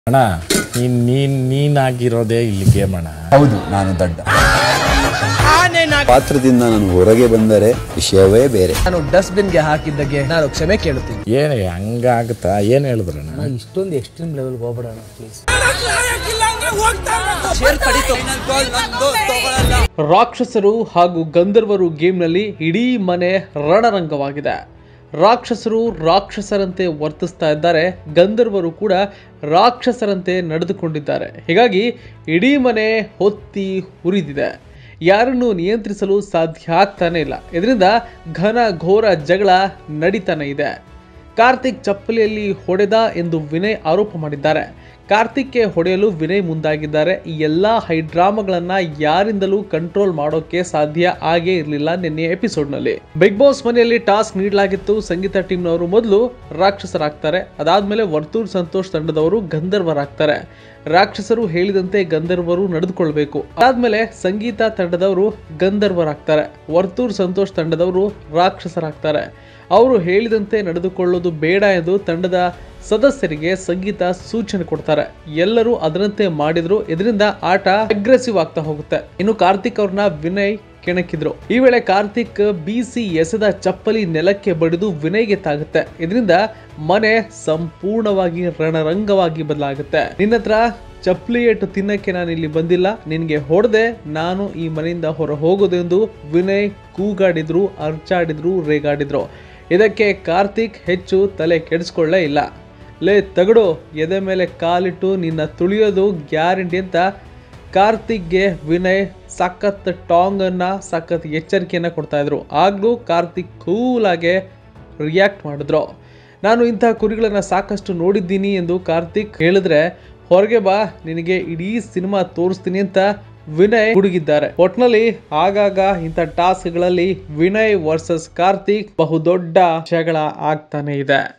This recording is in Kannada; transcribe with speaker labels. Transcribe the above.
Speaker 1: ಅಣ್ಣ ನೀನ್ ನೀನ್ ನೀನಾಗಿರೋದೇ ಇಲ್ಲಿ ಗೇಮ್ ಅಣ್ಣ
Speaker 2: ಹೌದು ನಾನು ದಡ್ಡ ಪಾತ್ರದಿಂದ ನಾನು ಹೊರಗೆ ಬಂದರೆ ವಿಷಯವೇ ಬೇರೆ
Speaker 3: ನಾನು ಡಸ್ಟ್ಬಿನ್ಗೆ ಹಾಕಿದ್ದಕ್ಕೆ ನಾನು ಕ್ಷಮೆ ಕೇಳುತ್ತೀನಿ
Speaker 1: ಏನ್ ಹಂಗಾಗುತ್ತಾ ಏನ್ ಹೇಳಿದ್ರಣ್ಣ
Speaker 3: ಇಷ್ಟೊಂದು ಎಕ್ಸ್ಟ್ರೀಮ್ ಲೆವೆಲ್ಗೆ ಹೋಗ್ಬೇಡಣ ಪ್ಲೀಸ್
Speaker 4: ರಾಕ್ಷಸರು ಹಾಗೂ ಗಂಧರ್ವರು ಗೇಮ್ನಲ್ಲಿ ಇಡೀ ಮನೆ ರಣರಂಗವಾಗಿದೆ ರಾಕ್ಷಸರು ರಾಕ್ಷಸರಂತೆ ವರ್ತಿಸ್ತಾ ಇದ್ದಾರೆ ಗಂಧರ್ವರು ಕೂಡ ರಾಕ್ಷಸರಂತೆ ನಡೆದುಕೊಂಡಿದ್ದಾರೆ ಹೀಗಾಗಿ ಇಡೀ ಮನೆ ಹೊತ್ತಿ ಉರಿದಿದೆ ಯಾರನ್ನು ನಿಯಂತ್ರಿಸಲು ಸಾಧ್ಯ ಆಗ್ತಾನೆ ಇಲ್ಲ ಇದರಿಂದ ಘನ ಘೋರ ಜಗಳ ನಡೀತಾನೆ ಇದೆ ಕಾರ್ತಿಕ್ ಚಪ್ಪಲಿಯಲ್ಲಿ ಹೊಡೆದ ಎಂದು ವಿನಯ್ ಆರೋಪ ಮಾಡಿದ್ದಾರೆ ಕಾರ್ತಿಕ್ಗೆ ಹೊಡೆಯಲು ವಿನಯ್ ಮುಂದಾಗಿದ್ದಾರೆ ಈ ಎಲ್ಲ ಹೈಡ್ರಾಮಾಗಳನ್ನ ಯಾರಿಂದಲೂ ಕಂಟ್ರೋಲ್ ಮಾಡೋಕೆ ಸಾಧ್ಯ ಆಗೇ ಇರಲಿಲ್ಲ ನಿನ್ನೆ ಎಪಿಸೋಡ್ನಲ್ಲಿ ಬಿಗ್ ಬಾಸ್ ಮನೆಯಲ್ಲಿ ಟಾಸ್ಕ್ ನೀಡಲಾಗಿತ್ತು ಸಂಗೀತ ಟೀಮ್ನವರು ಮೊದಲು ರಾಕ್ಷಸರಾಗ್ತಾರೆ ಅದಾದ್ಮೇಲೆ ವರ್ತೂರ್ ಸಂತೋಷ್ ತಂಡದವರು ಗಂಧರ್ವರಾಗ್ತಾರೆ ರಾಕ್ಷಸರು ಹೇಳಿದಂತೆ ಗಂಧರ್ವರು ನಡೆದುಕೊಳ್ಬೇಕು ಅದಾದ್ಮೇಲೆ ಸಂಗೀತ ತಂಡದವರು ಗಂಧರ್ವರಾಗ್ತಾರೆ ವರ್ತೂರ್ ಸಂತೋಷ್ ತಂಡದವರು ರಾಕ್ಷಸರಾಗ್ತಾರೆ ಅವರು ಹೇಳಿದಂತೆ ನಡೆದುಕೊಳ್ಳೋದು ಬೇಡ ಎಂದು ತಂಡದ ಸದಸ್ಯರಿಗೆ ಸಂಗೀತ ಸೂಚನೆ ಕೊಡ್ತಾರೆ ಎಲ್ಲರೂ ಅದರಂತೆ ಮಾಡಿದ್ರು ಇದರಿಂದ ಆಟ ಅಗ್ರೆಸಿವ್ ಆಗ್ತಾ ಹೋಗುತ್ತೆ ಇನ್ನು ಕಾರ್ತಿಕ್ ಅವ್ರನ್ನ ವಿನಯ್ ಕೆಣಕಿದ್ರು ಈ ವೇಳೆ ಕಾರ್ತಿಕ್ ಬಿಸಿ ಎಸೆದ ಚಪ್ಪಲಿ ನೆಲಕ್ಕೆ ಬಡಿದು ವಿನಯ್ಗೆ ತಾಗುತ್ತೆ ಇದರಿಂದ ಮನೆ ಸಂಪೂರ್ಣವಾಗಿ ರಣರಂಗವಾಗಿ ಬದಲಾಗುತ್ತೆ ನಿನ್ನ ಹತ್ರ ಚಪ್ಪಲಿ ಏಟು ತಿನ್ನಕ್ಕೆ ನಾನು ಇಲ್ಲಿ ಬಂದಿಲ್ಲ ನಿನಗೆ ಹೊಡೆದೆ ನಾನು ಈ ಮನೆಯಿಂದ ಹೊರ ಹೋಗೋದೆಂದು ವಿನಯ್ ಕೂಗಾಡಿದ್ರು ಅರ್ಚಾಡಿದ್ರು ರೇಗಾಡಿದ್ರು ಇದಕ್ಕೆ ಕಾರ್ತಿಕ್ ಹೆಚ್ಚು ತಲೆ ಕೆಡಿಸ್ಕೊಳ್ಳೇ ಇಲ್ಲ ಲೇ ತಗಡು ಎದೆ ಮೇಲೆ ಕಾಲಿಟ್ಟು ನಿನ್ನ ತುಳಿಯೋದು ಗ್ಯಾರಂಟಿ ಅಂತ ಕಾರ್ತಿಕ್ಗೆ ವಿನಯ್ ಸಖತ್ ಟಾಂಗ್ ಅನ್ನ ಸಖತ್ ಎಚ್ಚರಿಕೆಯನ್ನ ಕೊಡ್ತಾ ಇದ್ರು ಆಗ್ಲೂ ಕಾರ್ತಿಕ್ ಕೂಲಾಗೆ ರಿಯಾಕ್ಟ್ ಮಾಡಿದ್ರು ನಾನು ಇಂತಹ ಕುರಿಗಳನ್ನ ಸಾಕಷ್ಟು ನೋಡಿದ್ದೀನಿ ಎಂದು ಕಾರ್ತಿಕ್ ಹೇಳಿದ್ರೆ ಹೊರಗೆ ಬಾ ನಿನಗೆ ಇಡೀ ಸಿನಿಮಾ ತೋರಿಸ್ತೀನಿ ಅಂತ ವಿನಯ್ ಹುಡುಗಿದ್ದಾರೆ ಒಟ್ನಲ್ಲಿ ಆಗಾಗ ಇಂಥ ಟಾಸ್ಕ್ಗಳಲ್ಲಿ ವಿನಯ್ ವರ್ಸಸ್ ಕಾರ್ತಿಕ್ ಬಹುದೊಡ್ಡ ಜಗಳ ಆಗ್ತಾನೆ ಇದೆ